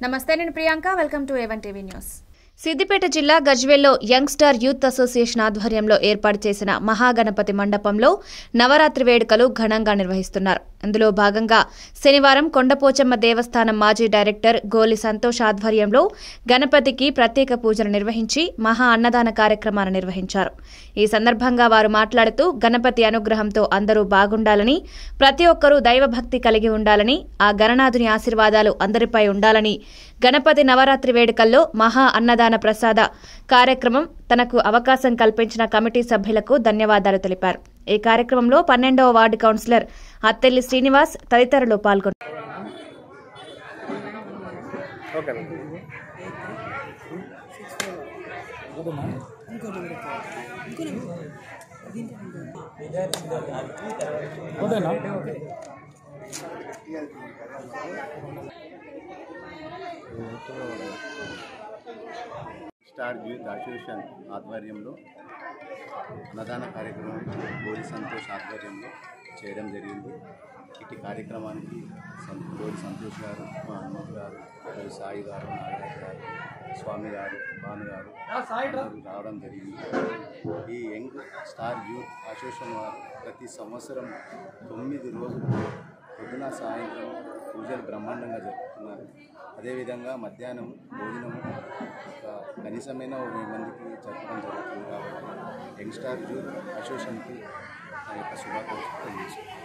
నమస్తే నేను Priyanka welcome to A one TV news Siddipet జిల్లా గజ్వేల్లో యంగ్ స్టార్ యూత్ అసోసియేషన్ ఆధ్వర్యంలో ఏర్పాటు చేసిన మహాగణపతి మండపంలో నవరాత్రి వేడుకలు ఘనంగా నిర్వహిస్తున్నారు అందులో భాగంగా శనివారం కొండపోచమ్మ దేవస్థానం మాజీ డైరెక్టర్ గోలి సంతోష్ ఆధ్వర్యంలో గణపతికి ప్రత్యేక పూజలు నిర్వహించి మహా అన్నదాన కార్యక్రమాన్ని నిర్వహించారు ఈ సందర్భంగా వారు మాట్లాడుతూ గణపతి అనుగ్రహంతో అందరూ బాగుండాలని ప్రతి ఒక్కరూ దైవభక్తి కలిగి ఉండాలని ఆ గణనాథుని ఆశీర్వాదాలు అందరిపై ఉండాలని గణపతి నవరాత్రి వేడుకల్లో మహా అన్నదాన ప్రసాద కార్యక్రమం తనకు అవకాశం కల్పించిన కమిటీ సభ్యులకు ధన్యవాదాలు తెలిపారు ఈ కార్యక్రమంలో పన్నెండవ వార్డు కౌన్సిలర్ అత్తెల్లి శ్రీనివాస్ తదితరులు పాల్గొన్నారు ఓకే ఓకేనా స్టార్ యూత్ అసోసియేషన్ ఆధ్వర్యంలో అన్నదాన కార్యక్రమం గోరి సంతోష్ ఆధ్వర్యంలో చేయడం జరిగింది ఇటు కార్యక్రమానికి సం- గోరి సంతోష్ గారు మా హనుమంత్ గారు మరియు సాయి గారు నాగరాజ్ గారు స్వామి గారు భాను గారు అందరూ రావడం జరిగింది ఈ యంగ్ స్టార్ యూత్ అసోసియేషన్ వారు ప్రతి సంవత్సరం తొమ్మిది రోజులు పొద్దున సాయంత్రం పూజలు బ్రహ్మాండంగా జరుపుతున్నారు అదేవిధంగా మధ్యాహ్నం భోజనం ఒక కనీసమైన ఒక వెయ్యి మందికి జరపడం జరుగుతుంది కాబట్టి యంగ్ స్టార్ యూత్ అసోసియేషన్కి నా యొక్క శుభాకాంక్షలు తెలియజేస్తున్నాను